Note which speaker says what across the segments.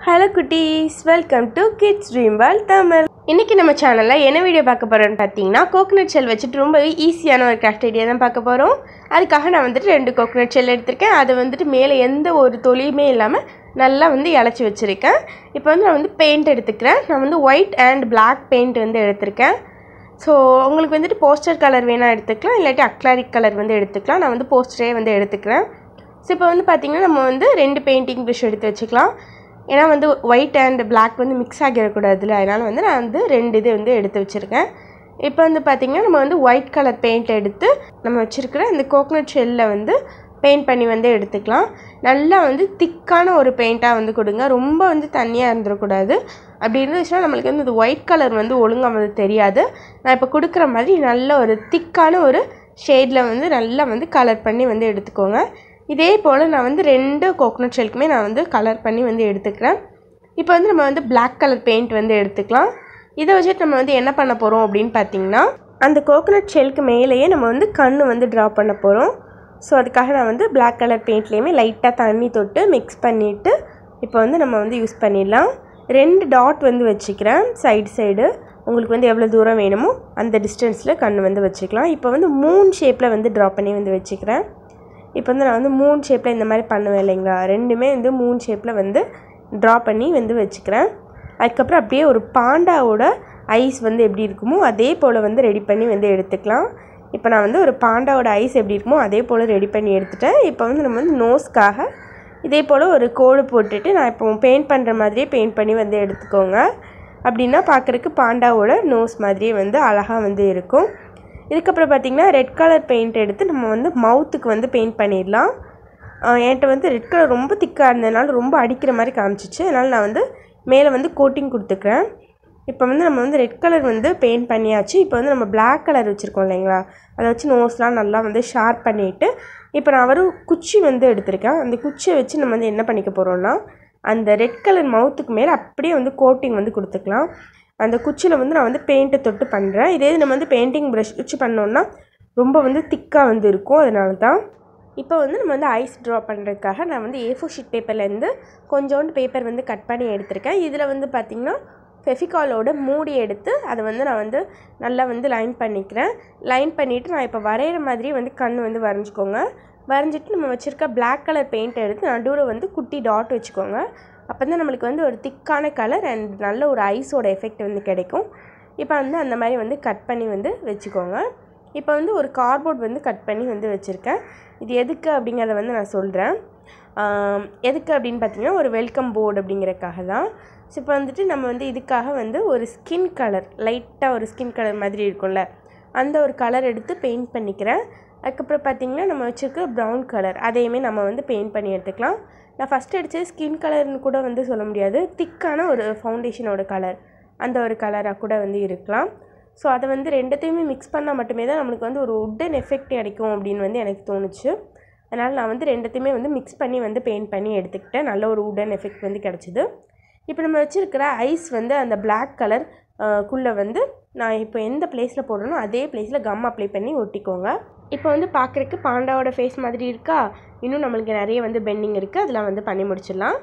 Speaker 1: hello குட்டீஸ் welcome to kids dream world Tamil இன்றைக்கி நம்ம சேனலில் என்ன வீடியோ பார்க்க போகிறோன்னு பார்த்தீங்கன்னா கோகனட் ஷெல் வச்சுட்டு ரொம்பவே ஈஸியான ஒரு கிராஃப்ட் ஐடியா தான் பார்க்க போகிறோம் அதுக்காக நான் வந்துட்டு ரெண்டு கோகனட் ஷெல் எடுத்திருக்கேன் அது வந்துட்டு மேலே எந்த ஒரு தொலியுமே இல்லாமல் நல்லா வந்து இலச்சி வச்சுருக்கேன் இப்போ வந்து நான் வந்து பெயிண்ட் எடுத்துக்கிறேன் நான் வந்து ஒயிட் அண்ட் Black பெயிண்ட் வந்து எடுத்திருக்கேன் ஸோ உங்களுக்கு வந்துட்டு போஸ்டர் கலர் வேணால் எடுத்துக்கலாம் இல்லாட்டி அக்லாரிக் கலர் வந்து எடுத்துக்கலாம் நான் வந்து போஸ்டரே வந்து எடுத்துக்கிறேன் ஸோ இப்போ வந்து பார்த்திங்கன்னா நம்ம வந்து ரெண்டு பெயிண்டிங் ப்ரஷ் எடுத்து வச்சுக்கலாம் ஏன்னா வந்து ஒயிட் அண்ட் Black வந்து மிக்ஸ் ஆகிடக்கூடாதுல அதனால் வந்து நான் வந்து ரெண்டு இது வந்து எடுத்து வச்சுருக்கேன் இப்போ வந்து பார்த்திங்கன்னா நம்ம வந்து ஒயிட் கலர் பெயிண்ட் எடுத்து நம்ம வச்சுருக்கிற இந்த கோகனட் ஷெல்லில் வந்து பெயிண்ட் பண்ணி வந்து எடுத்துக்கலாம் நல்லா வந்து திக்கான ஒரு பெயிண்ட்டாக வந்து கொடுங்க ரொம்ப வந்து தண்ணியாக இருந்துடக்கூடாது அப்படி இருந்துச்சுன்னா நம்மளுக்கு வந்து இந்த ஒயிட் கலர் வந்து ஒழுங்காக வந்து தெரியாது நான் இப்போ கொடுக்குற மாதிரி நல்ல ஒரு திக்கான ஒரு ஷேடில் வந்து நல்லா வந்து கலர் பண்ணி வந்து எடுத்துக்கோங்க இதே போல் நான் வந்து ரெண்டு கோகனட் ஷெல்க்குமே நான் வந்து கலர் பண்ணி வந்து எடுத்துக்கிறேன் இப்போ வந்து நம்ம வந்து Black கலர் பெயிண்ட் வந்து எடுத்துக்கலாம் இதை வச்சுட்டு நம்ம வந்து என்ன பண்ண போகிறோம் அப்படின்னு பார்த்தீங்கன்னா அந்த கோகனட் ஷெல்க்கு மேலேயே நம்ம வந்து கண் வந்து ட்ரா பண்ண போகிறோம் ஸோ அதுக்காக நான் வந்து Black கலர் பெயிண்ட்லேயுமே லைட்டாக தண்ணி தொட்டு மிக்ஸ் பண்ணிவிட்டு இப்போ வந்து நம்ம வந்து யூஸ் பண்ணிடலாம் ரெண்டு டாட் வந்து வச்சுக்கிறேன் சைடு சைடு உங்களுக்கு வந்து எவ்வளோ தூரம் வேணுமோ அந்த டிஸ்டன்ஸில் கண் வந்து வச்சுக்கலாம் இப்போ வந்து மூணு ஷேப்பில் வந்து ட்ரா பண்ணி வந்து வச்சுக்கிறேன் இப்போ வந்து நான் வந்து மூணு ஷேப்பில் இந்த மாதிரி பண்ணுவேன் இல்லைங்களா ரெண்டுமே வந்து மூணு ஷேப்பில் வந்து ட்ரா பண்ணி வந்து வச்சுக்கிறேன் அதுக்கப்புறம் அப்படியே ஒரு பாண்டாவோட ஐஸ் வந்து எப்படி இருக்குமோ அதே போல் வந்து ரெடி பண்ணி வந்து எடுத்துக்கலாம் இப்போ நான் வந்து ஒரு பாண்டாவோட ஐஸ் எப்படி இருக்குமோ அதே போல் ரெடி பண்ணி எடுத்துட்டேன் இப்போ வந்து நம்ம வந்து நோஸ்க்காக இதே போல் ஒரு கோடு போட்டுட்டு நான் இப்போ பெயிண்ட் பண்ணுற மாதிரியே பெயிண்ட் பண்ணி வந்து எடுத்துக்கோங்க அப்படின்னா பார்க்குறக்கு பாண்டாவோட நோஸ் மாதிரியே வந்து அழகாக வந்து இருக்கும் இதுக்கப்புறம் பார்த்திங்கன்னா ரெட் கலர் பெயிண்ட் எடுத்து நம்ம வந்து மவுத்துக்கு வந்து பெயிண்ட் பண்ணிடலாம் ஆஹ் என்கிட்ட வந்து ரெட் கலர் ரொம்ப திக்காக இருந்ததுனால ரொம்ப அடிக்கிற மாதிரி காமிச்சிச்சு அதனால் நான் வந்து மேலே வந்து கோட்டிங் கொடுத்துக்கிறேன் இப்போ வந்து நம்ம வந்து ரெட் கலர் வந்து பெயிண்ட் பண்ணியாச்சு இப்போ வந்து நம்ம Black கலர் வச்சுருக்கோம் இல்லைங்களா அதை வச்சு நோஸ்லாம் நல்லா வந்து ஷார்ப் பண்ணிவிட்டு இப்போ நான் ஒரு குச்சி வந்து எடுத்திருக்கேன் அந்த குச்சியை வச்சு நம்ம வந்து என்ன பண்ணிக்க போகிறோம்னா அந்த ரெட் கலர் மவுத்துக்கு மேலே அப்படியே வந்து கோட்டிங் வந்து கொடுத்துக்கலாம் அந்த குச்சியில் வந்து நான் வந்து பெயிண்ட்டை தொட்டு பண்ணுறேன் இதே இது நம்ம வந்து பெயிண்டிங் ப்ரஷ் வச்சு பண்ணோன்னா ரொம்ப வந்து திக்காக வந்து இருக்கும் அதனால தான் இப்போ வந்து நம்ம வந்து ஐஸ் ட்ரா பண்ணுறதுக்காக நான் வந்து ஏ ஃபோர் ஷீட் பேப்பர்லேருந்து கொஞ்சோண்டு பேப்பர் வந்து கட் பண்ணி எடுத்திருக்கேன் இதில் வந்து பார்த்திங்கன்னா ஃபெஃபிகாலோட மூடி எடுத்து அதை வந்து நான் வந்து நல்லா வந்து லைன் பண்ணிக்கிறேன் லைன் பண்ணிவிட்டு நான் இப்போ வரைகிற மாதிரி வந்து கண் வந்து வரைஞ்சிக்கோங்க வரைஞ்சிட்டு நம்ம வச்சுருக்க Black கலர் பெயிண்ட் எடுத்து நடுவில் வந்து குட்டி டாட் வச்சுக்கோங்க அப்போ தான் நம்மளுக்கு வந்து ஒரு திக்கான கலர் அண்ட் நல்ல ஒரு ஐஸோட எஃபெக்ட் வந்து கிடைக்கும் இப்போ வந்து அந்த மாதிரி வந்து கட் பண்ணி வந்து வச்சுக்கோங்க இப்போ வந்து ஒரு கார்ட்போர்ட் வந்து கட் பண்ணி வந்து வச்சுருக்கேன் இது எதுக்கு அப்படிங்கிறத வந்து நான் சொல்கிறேன் ஆம், எதுக்கு அப்படின்னு பார்த்தீங்கன்னா ஒரு வெல்கம் போர்டு அப்படிங்கிறதுக்காக தான் ஸோ இப்போ வந்துட்டு நம்ம வந்து இதுக்காக வந்து ஒரு ஸ்கின் கலர் லைட்டாக ஒரு ஸ்கின் கலர் மாதிரி இருக்கும்ல அந்த ஒரு கலர் எடுத்து பெயிண்ட் பண்ணிக்கிறேன் அதுக்கப்புறம் பார்த்திங்கன்னா நம்ம வச்சுருக்க ப்ரௌன் கலர் அதையுமே நம்ம வந்து பெயிண்ட் பண்ணி எடுத்துக்கலாம் நான் ஃபஸ்ட் அடித்தது ஸ்கின் கலர்னு கூட வந்து சொல்ல முடியாது திக்கான ஒரு ஃபவுண்டேஷனோட கலர் அந்த ஒரு கலராக கூட வந்து இருக்கலாம் ஸோ அதை வந்து ரெண்டுத்தையுமே மிக்ஸ் பண்ணால் மட்டுமே தான் நம்மளுக்கு வந்து ஒரு உட்டன் எஃபெக்ட் கிடைக்கும் அப்படின்னு வந்து எனக்கு தோணுச்சு அதனால் நான் வந்து ரெண்டுத்தையுமே வந்து மிக்ஸ் பண்ணி வந்து பெயிண்ட் பண்ணி எடுத்துக்கிட்டேன் நல்ல ஒரு உடன் எஃபெக்ட் வந்து கிடச்சிது இப்போ நம்ம வச்சுருக்கிற ஐஸ் வந்து அந்த Black கலர் குள்ளே வந்து நான் இப்போ எந்த பிளேஸில் போடுறேனோ அதே பிளேஸில் கம் அப்ளை பண்ணி ஒட்டிக்கோங்க இப்போ வந்து பார்க்குறக்கு பாண்டாவோட ஃபேஸ் மாதிரி இருக்கா இன்னும் நம்மளுக்கு நிறைய வந்து பெண்டிங் இருக்குது அதெல்லாம் வந்து பண்ணி முடிச்சிடலாம்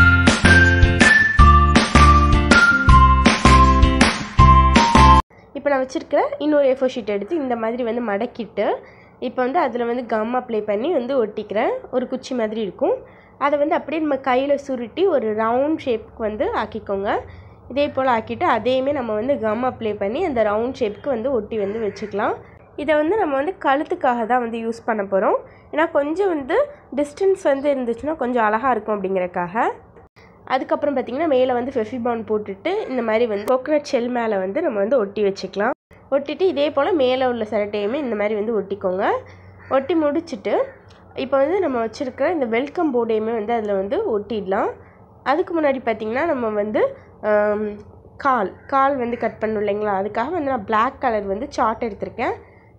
Speaker 1: இப்போ நான் வச்சுருக்கிற இன்னொரு ஏஃபோ ஷீட் எடுத்து இந்த மாதிரி வந்து மடக்கிட்டு இப்போ வந்து அதில் வந்து கம் அப்ளை பண்ணி வந்து ஒட்டிக்கிறேன் ஒரு குச்சி மாதிரி இருக்கும் அதை வந்து அப்படியே நம்ம கையில் சுருட்டி ஒரு ரவுண்ட் ஷேப்புக்கு வந்து ஆக்கிக்கோங்க இதே போல் ஆக்கிட்டு அதையுமே நம்ம வந்து கம் அப்ளை பண்ணி அந்த ரவுண்ட் ஷேப்புக்கு வந்து ஒட்டி வந்து வச்சுக்கலாம் இதை வந்து நம்ம வந்து கழுத்துக்காக தான் வந்து யூஸ் பண்ண போகிறோம் ஏன்னா கொஞ்சம் வந்து டிஸ்டன்ஸ் வந்து இருந்துச்சுன்னா கொஞ்சம் அழகாக இருக்கும் அப்படிங்கிறக்காக அதுக்கப்புறம் பார்த்திங்கன்னா மேலே வந்து ஃபெஃபிபான் போட்டுட்டு இந்த மாதிரி வந்து கோகனட் ஷெல் மேலே வந்து நம்ம வந்து ஒட்டி வச்சுக்கலாம் ஒட்டிட்டு இதே போல் மேலே உள்ள சரட்டையுமே இந்த மாதிரி வந்து ஒட்டிக்கோங்க ஒட்டி முடிச்சுட்டு இப்போ வந்து நம்ம வச்சுருக்கிற இந்த வெல்கம் போர்டையுமே வந்து அதில் வந்து ஒட்டிடலாம் அதுக்கு முன்னாடி பார்த்திங்கன்னா நம்ம வந்து ஆம், கால் கால் வந்து கட் பண்ணணும் இல்லைங்களா அதுக்காக வந்து நான் Black கலர் வந்து சார்ட் எடுத்திருக்கேன்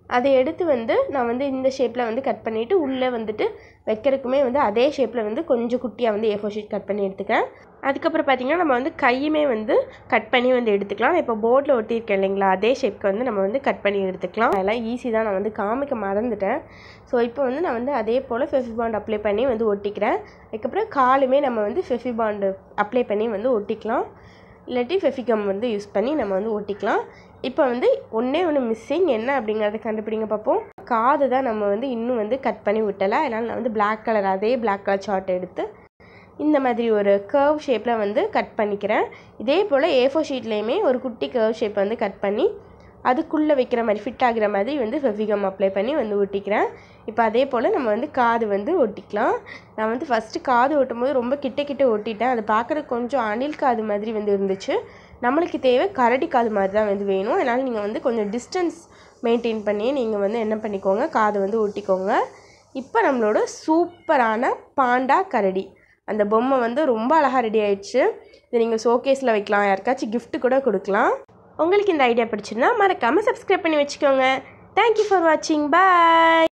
Speaker 1: அதை எடுத்து வந்து நான் வந்து இந்த ஷேப்பில் வந்து கட் பண்ணிவிட்டு உள்ளே வந்துட்டு வைக்கிறதுக்குமே வந்து அதே ஷேப்பில் வந்து கொஞ்சம் குட்டியாக வந்து ஏ ஃபோர் ஷீட் கட் பண்ணி எடுத்துக்கிறேன் அதுக்கப்புறம் பார்த்திங்கன்னா நம்ம வந்து கையுமே வந்து கட் பண்ணி வந்து எடுத்துக்கலாம் நான் இப்போ போர்டில் ஒட்டியிருக்கேன் இல்லைங்களா அதே ஷேப்க்கு வந்து நம்ம வந்து கட் பண்ணி எடுத்துக்கலாம் அதெல்லாம் ஈஸி தான் நான் வந்து காமிக்க மறந்துட்டேன் ஸோ இப்போ வந்து நான் வந்து அதே போல் ஃபெஃபிபாண்ட் அப்ளை பண்ணி வந்து ஒட்டிக்கிறேன் அதுக்கப்புறம் காலுமே நம்ம வந்து ஃபெஃபிபாண்டு அப்ளை பண்ணி வந்து ஒட்டிக்கலாம் இல்லாட்டி ஃபெஃபிகம் வந்து யூஸ் பண்ணி நம்ம வந்து ஒட்டிக்கலாம் இப்போ வந்து ஒன்றே ஒன்று மிஸ்ஸிங் என்ன அப்படிங்கிறத கண்டுபிடிங்க பார்ப்போம் காது தான் நம்ம வந்து இன்னும் வந்து கட் பண்ணி விட்டலை அதனால் நான் வந்து பிளாக் கலர் அதே பிளாக் கலர் சார்ட் எடுத்து இந்த மாதிரி ஒரு கர்வ் ஷேப்பில் வந்து கட் பண்ணிக்கிறேன் இதே போல் ஏ ஃபோர் ஷீட்லேயுமே ஒரு குட்டி கர்வ் ஷேப் வந்து கட் பண்ணி அதுக்குள்ளே வைக்கிற மாதிரி ஃபிட் ஆகிற மாதிரி வந்து ஃபெஃபிகம் அப்ளை பண்ணி வந்து ஒட்டிக்கிறேன் இப்போ அதே போல் நம்ம வந்து காது வந்து ஒட்டிக்கலாம் நான் வந்து ஃபஸ்ட்டு காது ஒட்டும் போது ரொம்ப கிட்ட கிட்ட ஒட்டிட்டேன் அது பார்க்குறதுக்கு கொஞ்சம் அணில் காது மாதிரி வந்து இருந்துச்சு நம்மளுக்கு தேவை கரடி காது மாதிரி தான் வந்து வேணும் அதனால் நீங்கள் வந்து கொஞ்சம் டிஸ்டன்ஸ் மெயின்டைன் பண்ணி நீங்கள் வந்து என்ன பண்ணிக்கோங்க காது வந்து ஒட்டிக்கோங்க இப்போ நம்மளோட சூப்பரான பாண்டா கரடி அந்த பொம்மை வந்து ரொம்ப அழகாக ரெடி ஆயிடுச்சு இதை நீங்கள் ஷோகேஸில் வைக்கலாம் யாருக்காச்சும் gift கூட கொடுக்கலாம் உங்களுக்கு இந்த ஐடியா பிடிச்சிருந்தா மறக்காமல் சப்ஸ்கிரைப் பண்ணி வச்சுக்கோங்க தேங்க்யூ ஃபார் வாட்சிங் பாய்